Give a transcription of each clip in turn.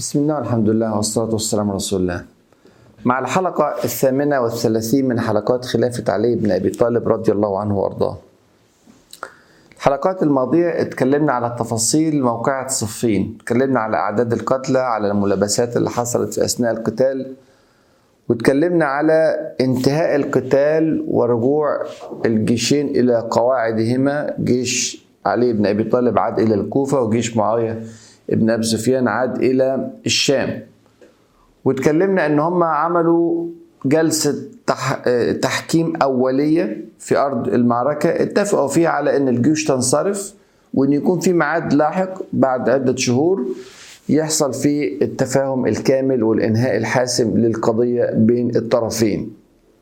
بسم الله والحمد لله والصلاة والسلام على رسول الله مع الحلقة الثامنة والثلاثين من حلقات خلافة علي بن أبي طالب رضي الله عنه وأرضاه الحلقات الماضية اتكلمنا على تفاصيل موقعة صفين اتكلمنا على أعداد القتلى على الملابسات اللي حصلت في أثناء القتال واتكلمنا على انتهاء القتال ورجوع الجيشين إلى قواعدهما جيش علي بن أبي طالب عاد إلى الكوفة وجيش معاوية ابن أبي سفيان عاد إلى الشام واتكلمنا ان هم عملوا جلسة تح... تحكيم أولية في أرض المعركة اتفقوا فيها على أن الجيوش تنصرف وأن يكون في ميعاد لاحق بعد عدة شهور يحصل فيه التفاهم الكامل والإنهاء الحاسم للقضية بين الطرفين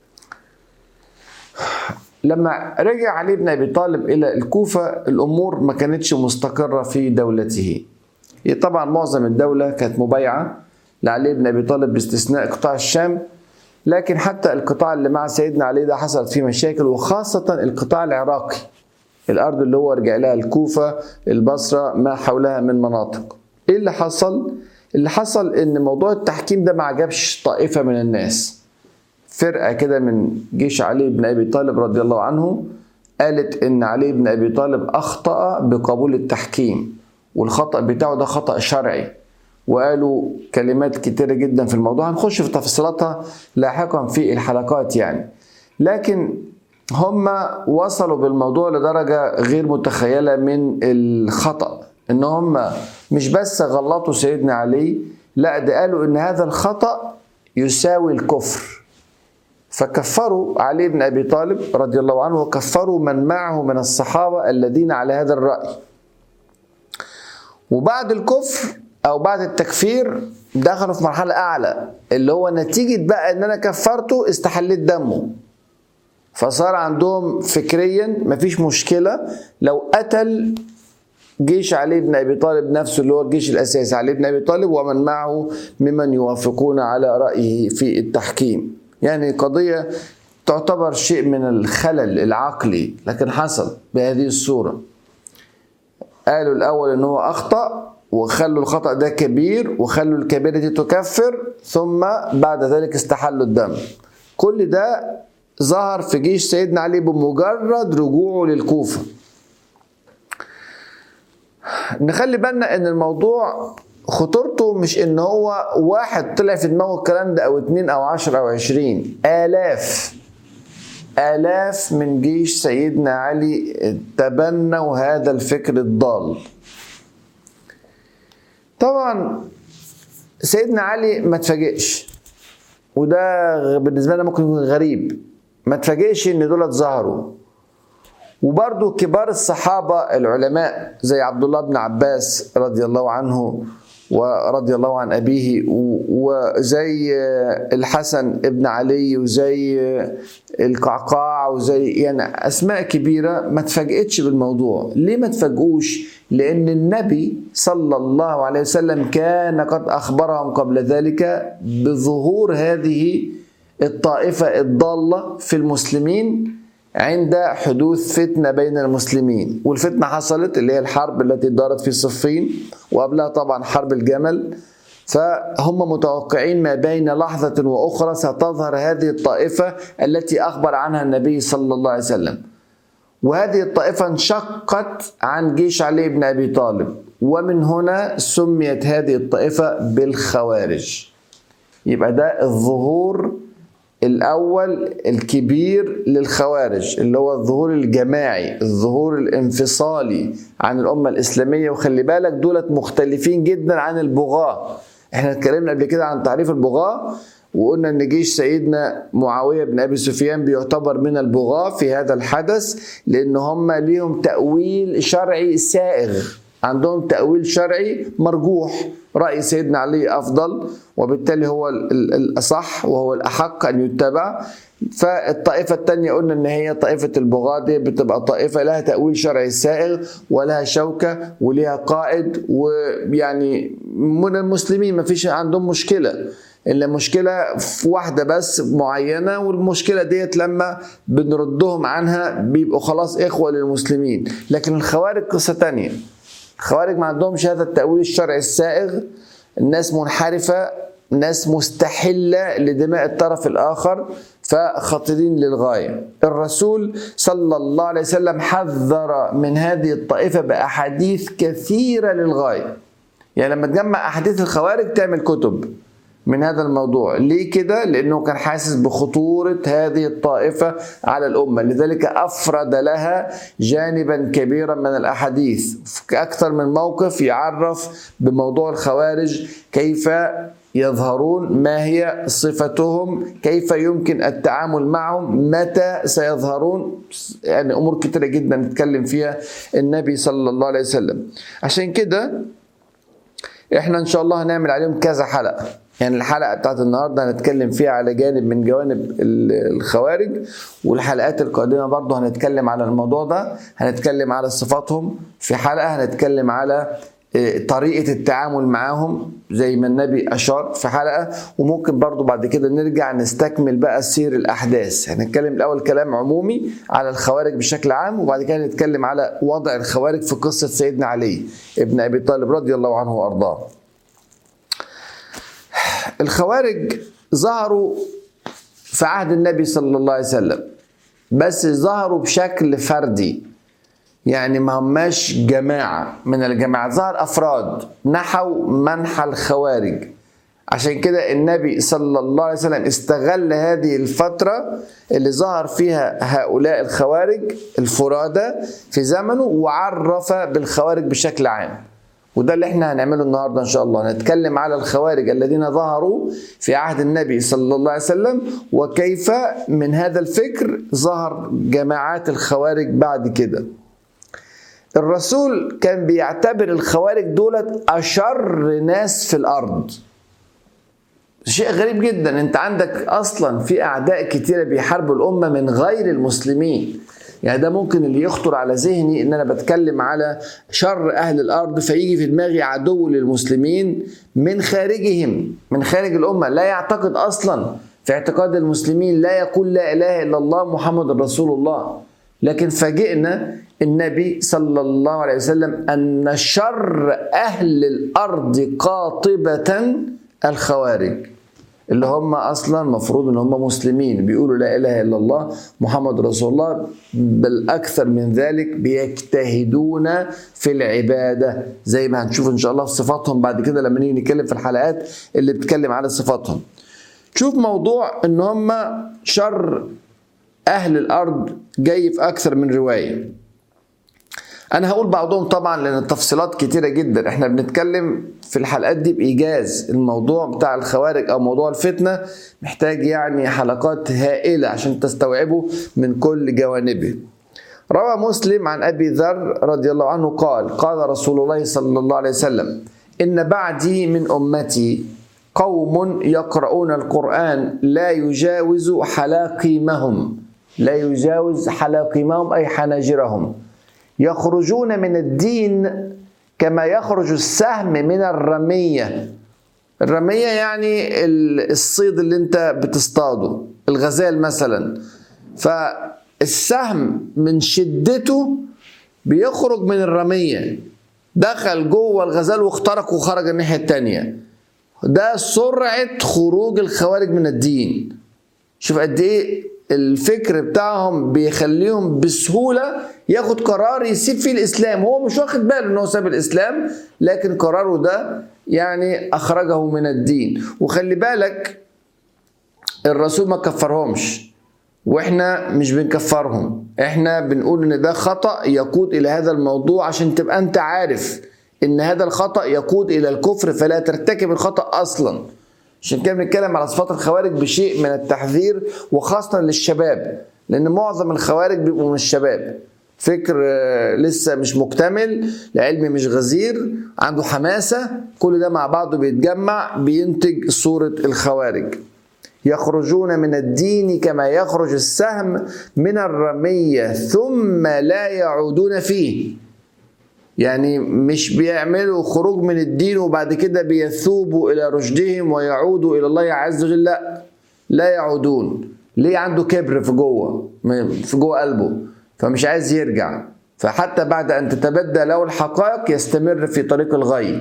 لما رجع علي بن أبي طالب إلى الكوفة الأمور ما كانتش مستقرة في دولته هي طبعا معظم الدولة كانت مبايعة لعلي بن ابي طالب باستثناء قطاع الشام لكن حتى القطاع اللي مع سيدنا علي ده حصلت فيه مشاكل وخاصة القطاع العراقي الأرض اللي هو رجع لها الكوفة البصرة ما حولها من مناطق إيه اللي حصل؟ اللي حصل إن موضوع التحكيم ده ما عجبش طائفة من الناس فرقة كده من جيش علي بن أبي طالب رضي الله عنه قالت إن علي بن أبي طالب أخطأ بقبول التحكيم والخطأ بتاعه ده خطأ شرعي وقالوا كلمات كتيرة جدا في الموضوع هنخش في تفصيلاتها لاحقا في الحلقات يعني لكن هم وصلوا بالموضوع لدرجة غير متخيلة من الخطأ ان هم مش بس غلطوا سيدنا علي لا ده قالوا ان هذا الخطأ يساوي الكفر فكفروا علي بن ابي طالب رضي الله عنه وكفروا من معه من الصحابه الذين على هذا الراي وبعد الكفر او بعد التكفير دخلوا في مرحله اعلى اللي هو نتيجه بقى ان انا كفرته استحليت دمه فصار عندهم فكريا مفيش مشكله لو قتل جيش علي بن ابي طالب نفسه اللي هو الجيش الاساسي علي بن ابي طالب ومن معه ممن يوافقون على رايه في التحكيم يعني قضيه تعتبر شيء من الخلل العقلي لكن حصل بهذه الصوره قالوا الاول ان هو اخطا وخلوا الخطأ ده كبير وخلوا الكبيرة دي تكفر ثم بعد ذلك استحلوا الدم كل ده ظهر في جيش سيدنا علي بمجرد رجوعه للكوفة نخلي بالنا ان الموضوع خطورته مش ان هو واحد طلع في دماغه الكلام ده او اتنين او عشر او عشرين آلاف آلاف من جيش سيدنا علي تبنوا هذا الفكر الضال طبعا سيدنا علي ما تفاجئش وده بالنسبه لنا ممكن يكون غريب ما تفاجئش ان دولت ظهروا وبرضو كبار الصحابه العلماء زي عبد الله بن عباس رضي الله عنه ورضي الله عن أبيه وزي الحسن ابن علي وزي القعقاع وزي يعني أسماء كبيرة ما تفاجئتش بالموضوع ليه ما تفاجئوش لأن النبي صلى الله عليه وسلم كان قد أخبرهم قبل ذلك بظهور هذه الطائفة الضالة في المسلمين عند حدوث فتنة بين المسلمين والفتنة حصلت اللي هي الحرب التي دارت في صفين وقبلها طبعا حرب الجمل فهم متوقعين ما بين لحظة وأخرى ستظهر هذه الطائفة التي أخبر عنها النبي صلى الله عليه وسلم وهذه الطائفة انشقت عن جيش علي بن أبي طالب ومن هنا سميت هذه الطائفة بالخوارج يبقى ده الظهور الأول الكبير للخوارج اللي هو الظهور الجماعي الظهور الانفصالي عن الأمة الإسلامية وخلي بالك دولت مختلفين جدا عن البغاة احنا اتكلمنا قبل كده عن تعريف البغاة وقلنا ان جيش سيدنا معاويه بن ابي سفيان بيعتبر من البغاة في هذا الحدث لان هم ليهم تاويل شرعي سائغ عندهم تأويل شرعي مرجوح رأي سيدنا علي أفضل وبالتالي هو الأصح وهو الأحق أن يتبع فالطائفة الثانية قلنا إن هي طائفة البغاة دي بتبقى طائفة لها تأويل شرعي سائغ ولها شوكة ولها قائد ويعني من المسلمين ما فيش عندهم مشكلة إلا مشكلة في واحدة بس معينة والمشكلة ديت لما بنردهم عنها بيبقوا خلاص إخوة للمسلمين لكن الخوارج قصة تانية الخوارج ما عندهمش هذا التأويل الشرعي السائغ الناس منحرفة ناس مستحلة لدماء الطرف الآخر فخطيرين للغاية الرسول صلى الله عليه وسلم حذر من هذه الطائفة بأحاديث كثيرة للغاية يعني لما تجمع أحاديث الخوارج تعمل كتب من هذا الموضوع ليه كده لانه كان حاسس بخطوره هذه الطائفه على الامه لذلك افرد لها جانبا كبيرا من الاحاديث في اكثر من موقف يعرف بموضوع الخوارج كيف يظهرون ما هي صفتهم كيف يمكن التعامل معهم متى سيظهرون يعني امور كتيره جدا نتكلم فيها النبي صلى الله عليه وسلم عشان كده احنا ان شاء الله هنعمل عليهم كذا حلقه يعني الحلقه بتاعت النهارده هنتكلم فيها على جانب من جوانب الخوارج والحلقات القادمه برضه هنتكلم على الموضوع ده هنتكلم على صفاتهم في حلقه هنتكلم على طريقة التعامل معاهم زي ما النبي أشار في حلقة وممكن برضو بعد كده نرجع نستكمل بقى سير الأحداث هنتكلم الأول كلام عمومي على الخوارج بشكل عام وبعد كده نتكلم على وضع الخوارج في قصة سيدنا علي ابن أبي طالب رضي الله عنه وأرضاه الخوارج ظهروا في عهد النبي صلى الله عليه وسلم بس ظهروا بشكل فردي يعني ما هماش جماعة من الجماعة ظهر أفراد نحوا منحى الخوارج عشان كده النبي صلى الله عليه وسلم استغل هذه الفترة اللي ظهر فيها هؤلاء الخوارج الفرادى في زمنه وعرف بالخوارج بشكل عام وده اللي احنا هنعمله النهارده ان شاء الله نتكلم على الخوارج الذين ظهروا في عهد النبي صلى الله عليه وسلم وكيف من هذا الفكر ظهر جماعات الخوارج بعد كده الرسول كان بيعتبر الخوارج دولت اشر ناس في الارض شيء غريب جدا انت عندك اصلا في اعداء كتيره بيحاربوا الامه من غير المسلمين يعني ده ممكن اللي يخطر على ذهني ان انا بتكلم على شر اهل الارض فيجي في دماغي عدو للمسلمين من خارجهم من خارج الامه لا يعتقد اصلا في اعتقاد المسلمين لا يقول لا اله الا الله محمد رسول الله لكن فاجئنا النبي صلى الله عليه وسلم ان شر اهل الارض قاطبه الخوارج اللي هم اصلا المفروض ان هم مسلمين بيقولوا لا اله الا الله محمد رسول الله بل اكثر من ذلك بيجتهدون في العباده زي ما هنشوف ان شاء الله في صفاتهم بعد كده لما نيجي نتكلم في الحلقات اللي بتتكلم على صفاتهم شوف موضوع ان هم شر اهل الارض جاي في اكثر من روايه انا هقول بعضهم طبعا لان التفصيلات كتيره جدا احنا بنتكلم في الحلقات دي بايجاز الموضوع بتاع الخوارج او موضوع الفتنه محتاج يعني حلقات هائله عشان تستوعبه من كل جوانبه روى مسلم عن ابي ذر رضي الله عنه قال قال رسول الله صلى الله عليه وسلم ان بعدي من امتي قوم يقرؤون القران لا يجاوز حلاقيمهم لا يجاوز حلاقيمهم اي حناجرهم يخرجون من الدين كما يخرج السهم من الرمية الرمية يعني الصيد اللي انت بتصطاده الغزال مثلا فالسهم من شدته بيخرج من الرمية دخل جوه الغزال واخترق وخرج الناحية التانية ده سرعة خروج الخوارج من الدين شوف قد ايه الفكر بتاعهم بيخليهم بسهولة ياخد قرار يسيب فيه الإسلام هو مش واخد باله إن هو ساب الإسلام لكن قراره ده يعني أخرجه من الدين وخلي بالك الرسول ما كفرهمش واحنا مش بنكفرهم احنا بنقول ان ده خطأ يقود الى هذا الموضوع عشان تبقى انت عارف ان هذا الخطأ يقود الى الكفر فلا ترتكب الخطأ اصلا عشان كده بنتكلم على صفات الخوارج بشيء من التحذير وخاصة للشباب لأن معظم الخوارج بيبقوا من الشباب فكر لسه مش مكتمل العلم مش غزير عنده حماسة كل ده مع بعضه بيتجمع بينتج صورة الخوارج يخرجون من الدين كما يخرج السهم من الرمية ثم لا يعودون فيه يعني مش بيعملوا خروج من الدين وبعد كده بيثوبوا الى رشدهم ويعودوا الى الله عز وجل لا لا يعودون ليه عنده كبر في جوه في جوه قلبه فمش عايز يرجع فحتى بعد ان تتبدى له الحقائق يستمر في طريق الغي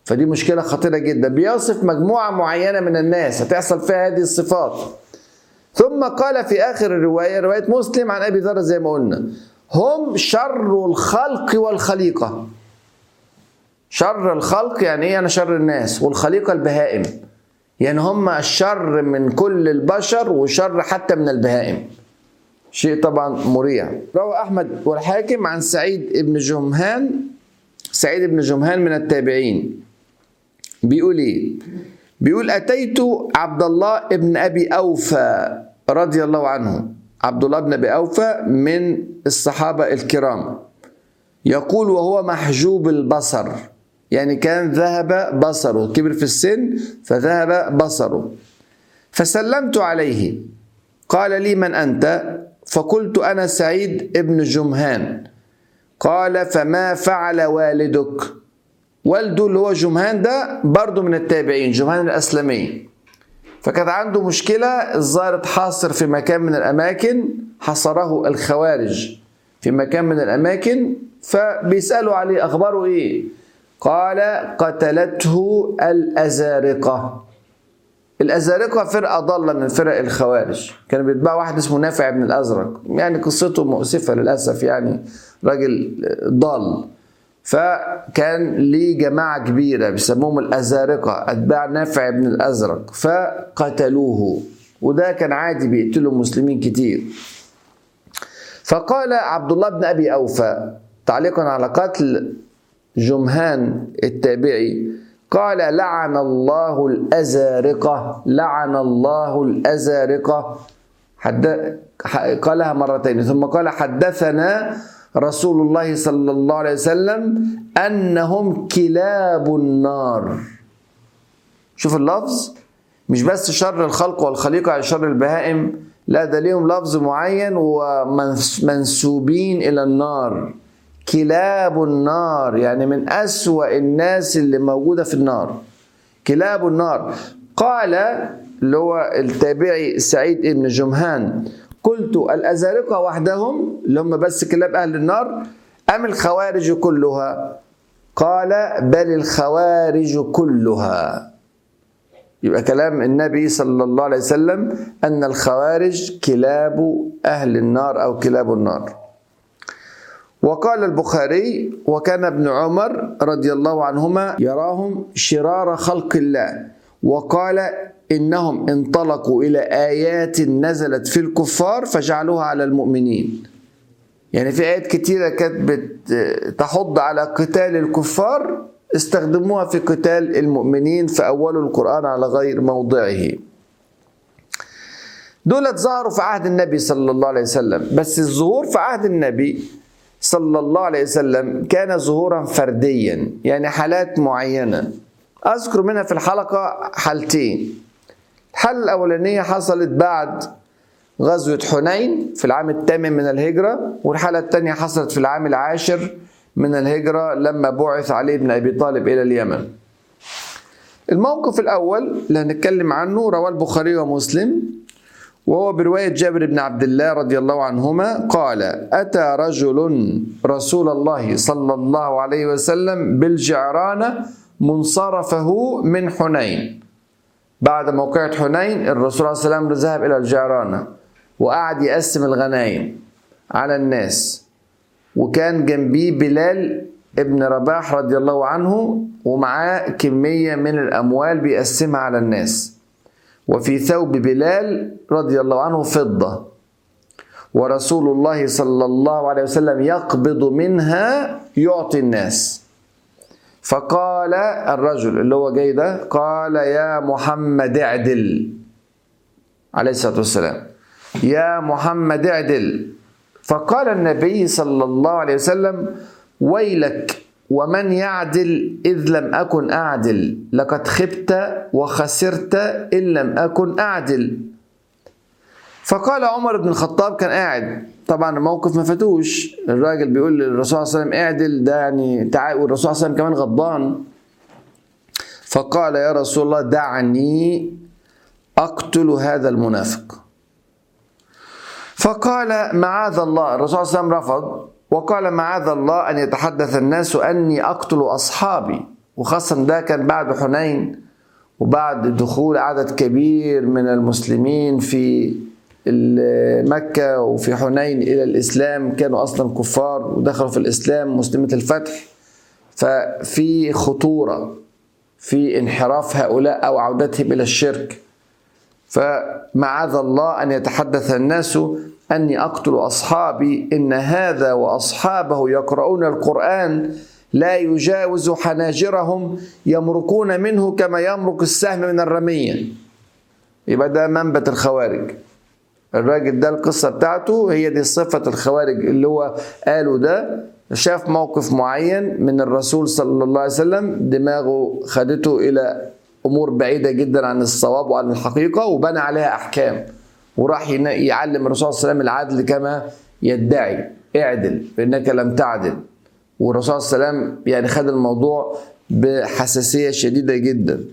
فدي مشكلة خطيرة جدا بيصف مجموعة معينة من الناس هتحصل فيها هذه الصفات ثم قال في آخر الرواية رواية مسلم عن أبي ذر زي ما قلنا هم شر الخلق والخليقة شر الخلق يعني ايه انا شر الناس والخليقة البهائم يعني هم الشر من كل البشر وشر حتى من البهائم شيء طبعا مريع روى احمد والحاكم عن سعيد بن جمهان سعيد بن جمهان من التابعين بيقول ايه بيقول اتيت عبد الله ابن ابي اوفى رضي الله عنه عبد الله بن ابي اوفى من الصحابه الكرام يقول وهو محجوب البصر يعني كان ذهب بصره كبر في السن فذهب بصره فسلمت عليه قال لي من انت فقلت انا سعيد ابن جمهان قال فما فعل والدك والده اللي هو جمهان ده برضه من التابعين جمهان الاسلمي فكانت عنده مشكلة الظاهر اتحاصر في مكان من الأماكن حصره الخوارج في مكان من الأماكن فبيسألوا عليه أخباره إيه قال قتلته الأزارقة الأزارقة فرقة ضالة من فرق الخوارج كان بيتباع واحد اسمه نافع بن الأزرق يعني قصته مؤسفة للأسف يعني راجل ضال فكان ليه جماعة كبيرة بيسموهم الأزارقة أتباع نافع بن الأزرق فقتلوه وده كان عادي بيقتلوا مسلمين كتير فقال عبد الله بن أبي أوفى تعليقا على قتل جمهان التابعي قال لعن الله الأزارقة لعن الله الأزارقة حد... قالها مرتين ثم قال حدثنا رسول الله صلى الله عليه وسلم أنهم كلاب النار شوف اللفظ مش بس شر الخلق والخليقة على شر البهائم لا ده ليهم لفظ معين ومنسوبين إلى النار كلاب النار يعني من أسوأ الناس اللي موجودة في النار كلاب النار قال اللي هو التابعي سعيد بن جمهان قلت الأزارقة وحدهم اللي هم بس كلاب أهل النار أم الخوارج كلها قال بل الخوارج كلها يبقى كلام النبي صلى الله عليه وسلم أن الخوارج كلاب أهل النار أو كلاب النار وقال البخاري وكان ابن عمر رضي الله عنهما يراهم شرار خلق الله وقال انهم انطلقوا الى ايات نزلت في الكفار فجعلوها على المؤمنين يعني في ايات كتيره كانت بتحض على قتال الكفار استخدموها في قتال المؤمنين فاولوا القران على غير موضعه دولت ظهروا في عهد النبي صلى الله عليه وسلم بس الظهور في عهد النبي صلى الله عليه وسلم كان ظهورا فرديا يعني حالات معينه اذكر منها في الحلقه حالتين الحالة الأولانية حصلت بعد غزوة حنين في العام الثامن من الهجرة والحالة الثانية حصلت في العام العاشر من الهجرة لما بعث علي بن أبي طالب إلى اليمن الموقف الأول اللي هنتكلم عنه رواه البخاري ومسلم وهو برواية جابر بن عبد الله رضي الله عنهما قال أتى رجل رسول الله صلى الله عليه وسلم بالجعرانة منصرفه من حنين بعد موقعة حنين الرسول صلى الله عليه وسلم ذهب إلى الجعرانة وقعد يقسم الغنايم على الناس وكان جنبيه بلال ابن رباح رضي الله عنه ومعاه كمية من الأموال بيقسمها على الناس وفي ثوب بلال رضي الله عنه فضة ورسول الله صلى الله عليه وسلم يقبض منها يعطي الناس فقال الرجل اللي هو جاي ده قال يا محمد اعدل عليه الصلاه والسلام يا محمد اعدل فقال النبي صلى الله عليه وسلم ويلك ومن يعدل اذ لم اكن اعدل لقد خبت وخسرت ان لم اكن اعدل فقال عمر بن الخطاب كان قاعد طبعا الموقف ما فاتوش الراجل بيقول للرسول صلى الله عليه وسلم اعدل ده يعني تعال والرسول صلى الله عليه وسلم كمان غضبان فقال يا رسول الله دعني اقتل هذا المنافق فقال معاذ الله الرسول صلى الله عليه وسلم رفض وقال معاذ الله ان يتحدث الناس اني اقتل اصحابي وخاصة ده كان بعد حنين وبعد دخول عدد كبير من المسلمين في مكة وفي حنين إلى الإسلام كانوا أصلا كفار ودخلوا في الإسلام مسلمة الفتح ففي خطورة في انحراف هؤلاء أو عودتهم إلى الشرك فمعاذ الله أن يتحدث الناس أني أقتل أصحابي إن هذا وأصحابه يقرؤون القرآن لا يجاوز حناجرهم يمرقون منه كما يمرق السهم من الرمية يبقى ده منبت الخوارج الراجل ده القصة بتاعته هي دي صفة الخوارج اللي هو قاله ده شاف موقف معين من الرسول صلى الله عليه وسلم دماغه خدته إلى أمور بعيدة جدا عن الصواب وعن الحقيقة وبنى عليها أحكام وراح يعلم الرسول صلى الله عليه وسلم العدل كما يدعي اعدل فإنك لم تعدل والرسول صلى الله عليه وسلم يعني خد الموضوع بحساسية شديدة جدا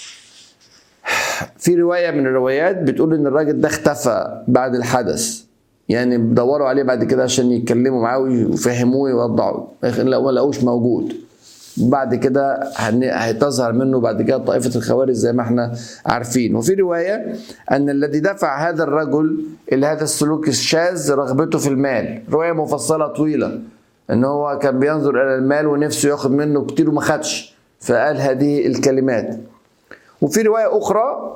في رواية من الروايات بتقول إن الراجل ده اختفى بعد الحدث يعني بدوروا عليه بعد كده عشان يتكلموا معاه ويفهموه ويوضعوا ما لقوش موجود بعد كده هتظهر منه بعد كده طائفة الخوارج زي ما احنا عارفين وفي رواية أن الذي دفع هذا الرجل إلى هذا السلوك الشاذ رغبته في المال رواية مفصلة طويلة ان هو كان بينظر الى المال ونفسه ياخد منه كتير وما خدش فقال هذه الكلمات وفي روايه اخرى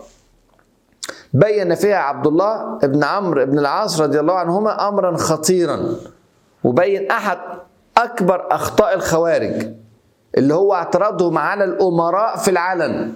بين فيها عبد الله بن عمرو بن العاص رضي الله عنهما امرا خطيرا وبين احد اكبر اخطاء الخوارج اللي هو اعتراضهم على الامراء في العلن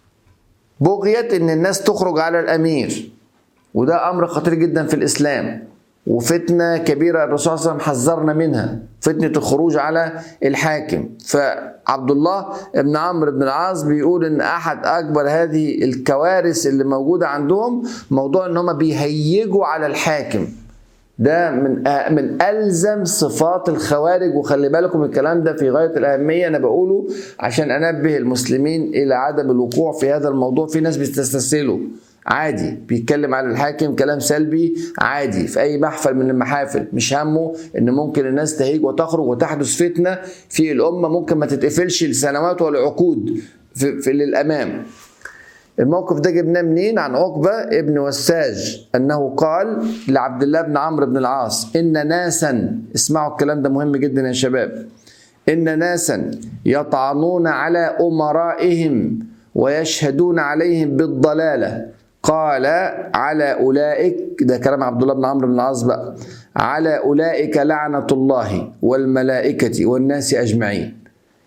بغيه ان الناس تخرج على الامير وده امر خطير جدا في الاسلام وفتنة كبيرة الرسول صلى الله عليه وسلم حذرنا منها فتنة الخروج على الحاكم فعبد الله بن عمرو بن العاص بيقول ان احد اكبر هذه الكوارث اللي موجودة عندهم موضوع ان هم بيهيجوا على الحاكم ده من من الزم صفات الخوارج وخلي بالكم الكلام ده في غايه الاهميه انا بقوله عشان انبه المسلمين الى عدم الوقوع في هذا الموضوع في ناس بتستسهله عادي بيتكلم على الحاكم كلام سلبي عادي في اي محفل من المحافل مش همه ان ممكن الناس تهيج وتخرج وتحدث فتنه في الامه ممكن ما تتقفلش لسنوات ولا عقود في, في للامام الموقف ده جبناه منين عن عقبة ابن وساج أنه قال لعبد الله بن عمرو بن العاص إن ناسا اسمعوا الكلام ده مهم جدا يا شباب إن ناسا يطعنون على أمرائهم ويشهدون عليهم بالضلالة قال على أولئك ده كلام عبد الله بن عمرو بن العاص بقى على أولئك لعنة الله والملائكة والناس أجمعين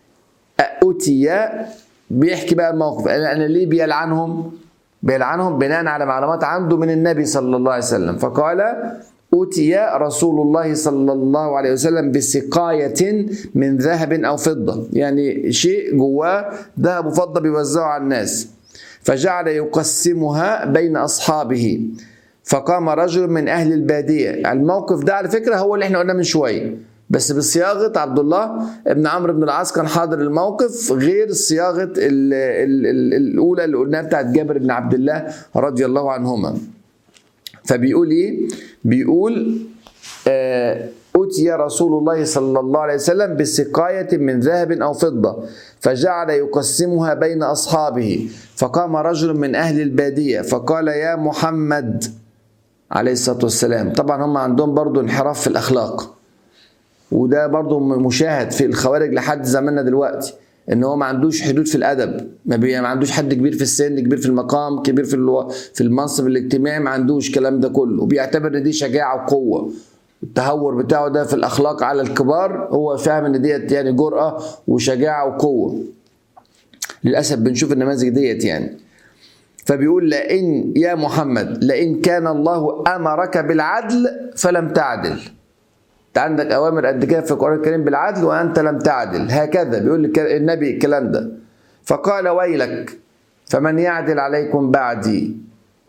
أتي بيحكي بقى الموقف أنا ليه بيلعنهم بيلعنهم بناء على معلومات عنده من النبي صلى الله عليه وسلم فقال أتي رسول الله صلى الله عليه وسلم بسقاية من ذهب أو فضة يعني شيء جواه ذهب وفضة بيوزعه على الناس فجعل يقسمها بين أصحابه فقام رجل من أهل البادية الموقف ده على فكرة هو اللي احنا قلنا من شوية بس بصياغة عبد الله بن عمرو بن العاص كان حاضر الموقف غير صياغة ال ال ال الأولى اللي قلناها بتاعت جابر بن عبد الله رضي الله عنهما فبيقول إيه؟ بيقول آه أتي رسول الله صلى الله عليه وسلم بسقاية من ذهب أو فضة فجعل يقسمها بين أصحابه فقام رجل من أهل البادية فقال يا محمد عليه الصلاة والسلام طبعا هم عندهم برضو انحراف في الأخلاق وده برضو مشاهد في الخوارج لحد زماننا دلوقتي ان هو ما عندوش حدود في الادب ما, بي... ما عندوش حد كبير في السن كبير في المقام كبير في الو... في المنصب الاجتماعي ما عندوش الكلام ده كله وبيعتبر ان دي شجاعه وقوه التهور بتاعه ده في الاخلاق على الكبار هو فاهم ان ديت يعني جرأه وشجاعه وقوه للاسف بنشوف النماذج ديت يعني فبيقول لئن يا محمد لئن كان الله امرك بالعدل فلم تعدل انت عندك اوامر قد كده في القران الكريم بالعدل وانت لم تعدل هكذا بيقول النبي الكلام ده فقال ويلك فمن يعدل عليكم بعدي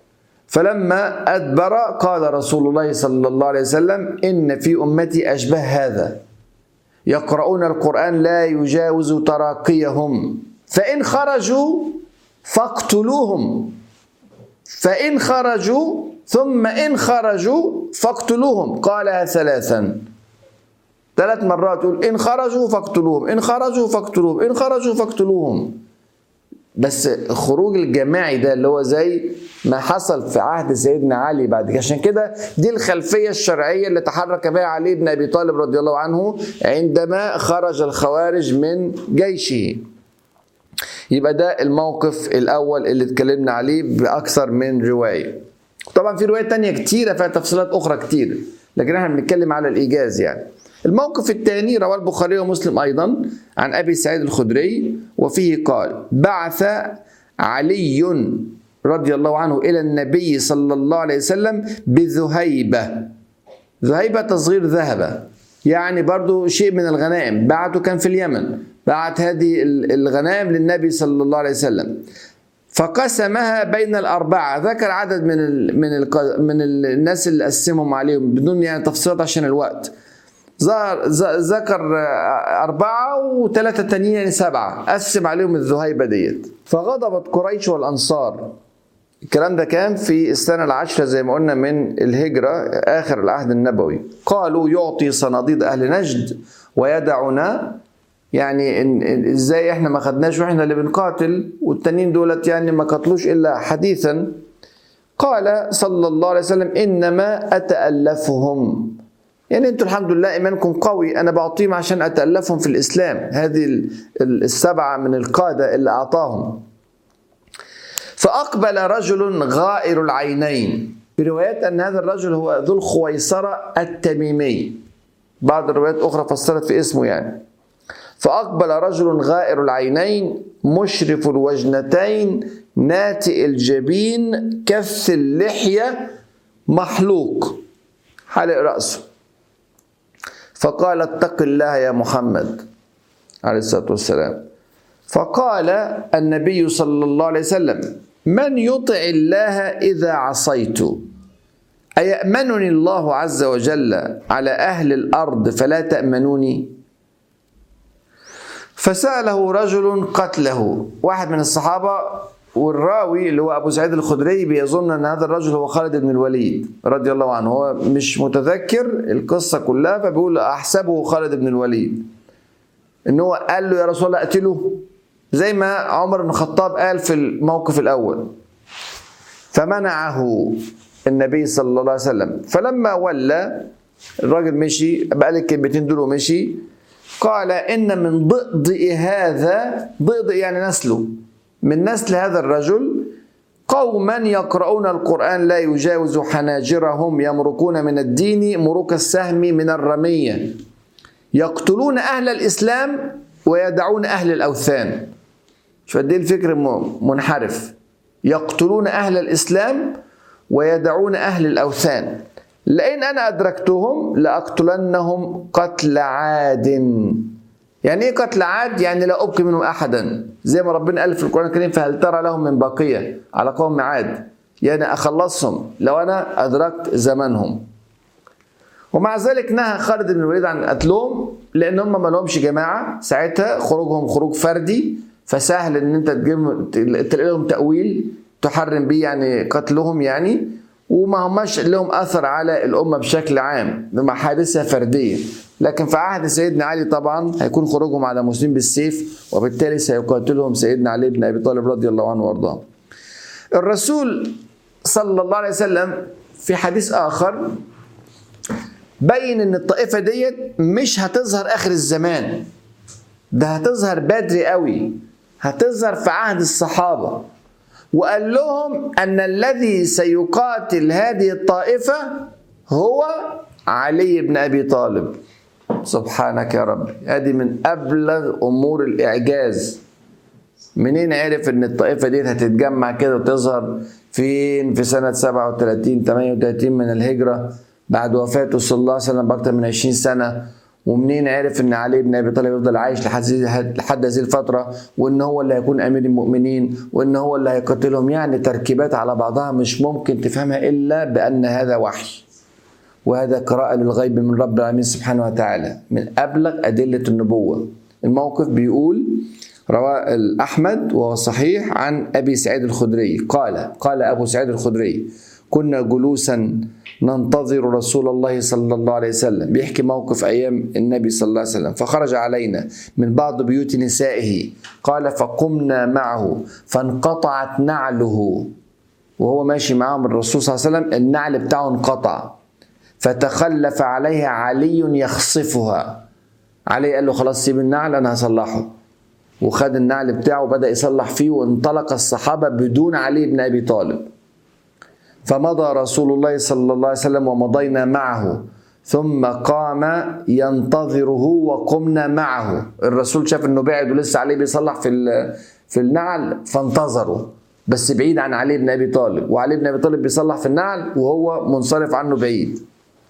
فلما أدبر قال رسول الله صلى الله عليه وسلم إن في أمتي أشبه هذا يقرؤون القرآن لا يجاوز تراقيهم فإن خرجوا فاقتلوهم فإن خرجوا ثم إن خرجوا فاقتلوهم قالها ثلاثا ثلاث مرات يقول إن خرجوا فاقتلوهم إن خرجوا فاقتلوهم إن خرجوا فاقتلوهم بس الخروج الجماعي ده اللي هو زي ما حصل في عهد سيدنا علي بعد كده عشان كده دي الخلفية الشرعية اللي تحرك بها علي بن أبي طالب رضي الله عنه عندما خرج الخوارج من جيشه يبقى ده الموقف الأول اللي اتكلمنا عليه بأكثر من رواية طبعا في روايات تانية كتيرة فيها تفصيلات أخرى كتير لكن احنا بنتكلم على الإيجاز يعني الموقف الثاني رواه البخاري ومسلم أيضا عن أبي سعيد الخدري وفيه قال بعث علي رضي الله عنه إلى النبي صلى الله عليه وسلم بذهيبة ذهيبة تصغير ذهبة يعني برضو شيء من الغنائم بعته كان في اليمن بعت هذه الغنائم للنبي صلى الله عليه وسلم فقسمها بين الأربعة ذكر عدد من ال من ال من الناس اللي قسمهم عليهم بدون يعني تفصيلات عشان الوقت ذكر أربعة وثلاثة تانيين يعني سبعة قسم عليهم الذهيبة ديت فغضبت قريش والأنصار الكلام ده كان في السنة العاشرة زي ما قلنا من الهجرة آخر العهد النبوي قالوا يعطي صناديد أهل نجد ويدعنا يعني إن ازاي احنا ما خدناش واحنا اللي بنقاتل والتانيين دولت يعني ما قتلوش الا حديثا قال صلى الله عليه وسلم انما اتالفهم يعني انتوا الحمد لله ايمانكم قوي انا بعطيهم عشان اتالفهم في الاسلام هذه السبعه من القاده اللي اعطاهم فاقبل رجل غائر العينين بروايات ان هذا الرجل هو ذو الخويصره التميمي بعض الروايات اخرى فسرت في اسمه يعني فأقبل رجل غائر العينين مشرف الوجنتين ناتئ الجبين كث اللحية محلوق حلق رأسه فقال اتق الله يا محمد عليه الصلاة والسلام فقال النبي صلى الله عليه وسلم من يطع الله إذا عصيت أيأمنني الله عز وجل على أهل الأرض فلا تأمنوني فسأله رجل قتله واحد من الصحابة والراوي اللي هو أبو سعيد الخدري بيظن أن هذا الرجل هو خالد بن الوليد رضي الله عنه هو مش متذكر القصة كلها فبيقول أحسبه خالد بن الوليد إن هو قال له يا رسول الله أقتله زي ما عمر بن الخطاب قال في الموقف الأول فمنعه النبي صلى الله عليه وسلم فلما ولى الراجل مشي بقى الكلمتين دول ومشي قال إن من ضئضئ هذا ضئضئ يعني نسله من نسل هذا الرجل قوما يقرؤون القرآن لا يجاوز حناجرهم يمرقون من الدين مروك السهم من الرمية يقتلون أهل الإسلام ويدعون أهل الأوثان شوف قد الفكر منحرف يقتلون أهل الإسلام ويدعون أهل الأوثان لئن أنا أدركتهم لأقتلنهم قتل عاد يعني إيه قتل عاد؟ يعني لا أبقي منهم أحدا زي ما ربنا قال في القرآن الكريم فهل ترى لهم من بقية على قوم عاد يعني أخلصهم لو أنا أدركت زمانهم ومع ذلك نهى خالد بن الوليد عن قتلهم لأن هم ما لهمش جماعة ساعتها خروجهم خروج فردي فسهل ان انت تجيب تلاقي لهم تأويل تحرم بيه يعني قتلهم يعني وما هماش لهم اثر على الامه بشكل عام لما حادثه فرديه لكن في عهد سيدنا علي طبعا هيكون خروجهم على مسلمين بالسيف وبالتالي سيقاتلهم سيدنا علي بن ابي طالب رضي الله عنه وارضاه الرسول صلى الله عليه وسلم في حديث اخر بين ان الطائفه ديت مش هتظهر اخر الزمان ده هتظهر بدري قوي هتظهر في عهد الصحابه وقال لهم ان الذي سيقاتل هذه الطائفه هو علي بن ابي طالب سبحانك يا رب هذه من ابلغ امور الاعجاز منين عرف ان الطائفه دي هتتجمع كده وتظهر فين في سنه 37 38 من الهجره بعد وفاته صلى الله عليه وسلم باكثر من 20 سنه ومنين عرف ان علي بن ابي طالب يفضل عايش لحد لحد هذه الفتره وان هو اللي هيكون امير المؤمنين وان هو اللي هيقتلهم يعني تركيبات على بعضها مش ممكن تفهمها الا بان هذا وحي وهذا قراءة للغيب من رب العالمين سبحانه وتعالى من أبلغ أدلة النبوة الموقف بيقول رواه الأحمد وهو صحيح عن أبي سعيد الخدري قال قال أبو سعيد الخدري كنا جلوسا ننتظر رسول الله صلى الله عليه وسلم بيحكي موقف أيام النبي صلى الله عليه وسلم فخرج علينا من بعض بيوت نسائه قال فقمنا معه فانقطعت نعله وهو ماشي معاهم الرسول صلى الله عليه وسلم النعل بتاعه انقطع فتخلف عليها علي يخصفها علي قال له خلاص سيب النعل انا هصلحه وخد النعل بتاعه وبدا يصلح فيه وانطلق الصحابه بدون علي بن ابي طالب فمضى رسول الله صلى الله عليه وسلم ومضينا معه ثم قام ينتظره وقمنا معه الرسول شاف انه بعد ولسه عليه بيصلح في في النعل فانتظره بس بعيد عن علي بن ابي طالب وعلي بن ابي طالب بيصلح في النعل وهو منصرف عنه بعيد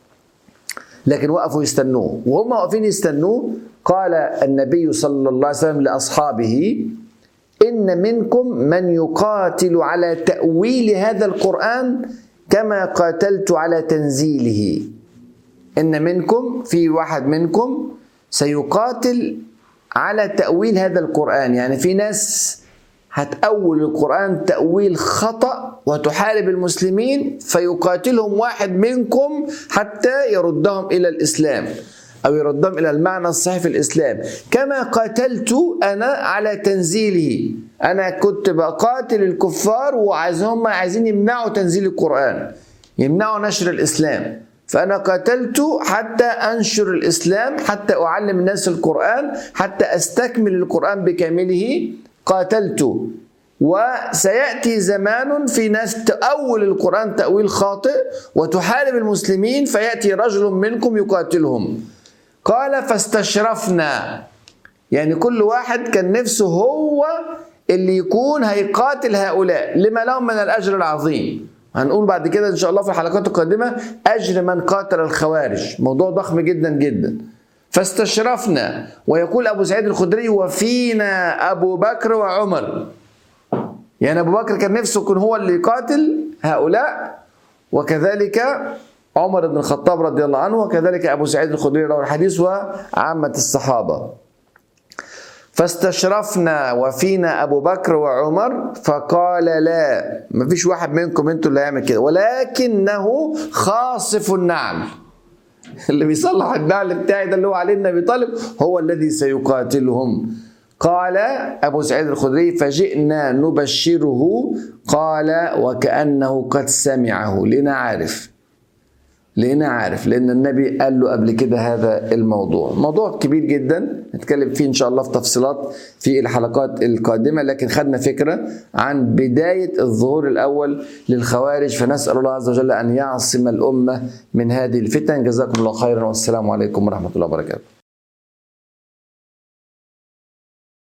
لكن وقفوا يستنوه وهم واقفين يستنوه قال النبي صلى الله عليه وسلم لاصحابه ان منكم من يقاتل على تاويل هذا القران كما قاتلت على تنزيله ان منكم في واحد منكم سيقاتل على تاويل هذا القران يعني في ناس هتأول القرآن تأويل خطأ وتحارب المسلمين فيقاتلهم واحد منكم حتى يردهم إلى الإسلام أو يردهم إلى المعنى الصحيح في الإسلام كما قاتلت أنا على تنزيله أنا كنت بقاتل الكفار وعايزهم عايزين يمنعوا تنزيل القرآن يمنعوا نشر الإسلام فأنا قاتلت حتى أنشر الإسلام حتى أعلم الناس القرآن حتى أستكمل القرآن بكامله قاتلت وسياتي زمان في ناس تأول القرآن تأويل خاطئ وتحارب المسلمين فيأتي رجل منكم يقاتلهم قال فاستشرفنا يعني كل واحد كان نفسه هو اللي يكون هيقاتل هؤلاء لما لهم من الأجر العظيم هنقول بعد كده إن شاء الله في الحلقات القادمة أجر من قاتل الخوارج موضوع ضخم جدا جدا فاستشرفنا ويقول أبو سعيد الخدري وفينا أبو بكر وعمر يعني أبو بكر كان نفسه يكون هو اللي يقاتل هؤلاء وكذلك عمر بن الخطاب رضي الله عنه وكذلك أبو سعيد الخدري روى الحديث وعامة الصحابة فاستشرفنا وفينا أبو بكر وعمر فقال لا ما فيش واحد منكم انتوا اللي هيعمل كده ولكنه خاصف النعل اللي بيصلح النعل بتاعي ده اللي هو علي بن ابي طالب هو الذي سيقاتلهم قال ابو سعيد الخدري فجئنا نبشره قال وكانه قد سمعه لنا عارف لقينا عارف لان النبي قال له قبل كده هذا الموضوع موضوع كبير جدا نتكلم فيه ان شاء الله في تفصيلات في الحلقات القادمه لكن خدنا فكره عن بدايه الظهور الاول للخوارج فنسال الله عز وجل ان يعصم الامه من هذه الفتن جزاكم الله خيرا والسلام عليكم ورحمه الله وبركاته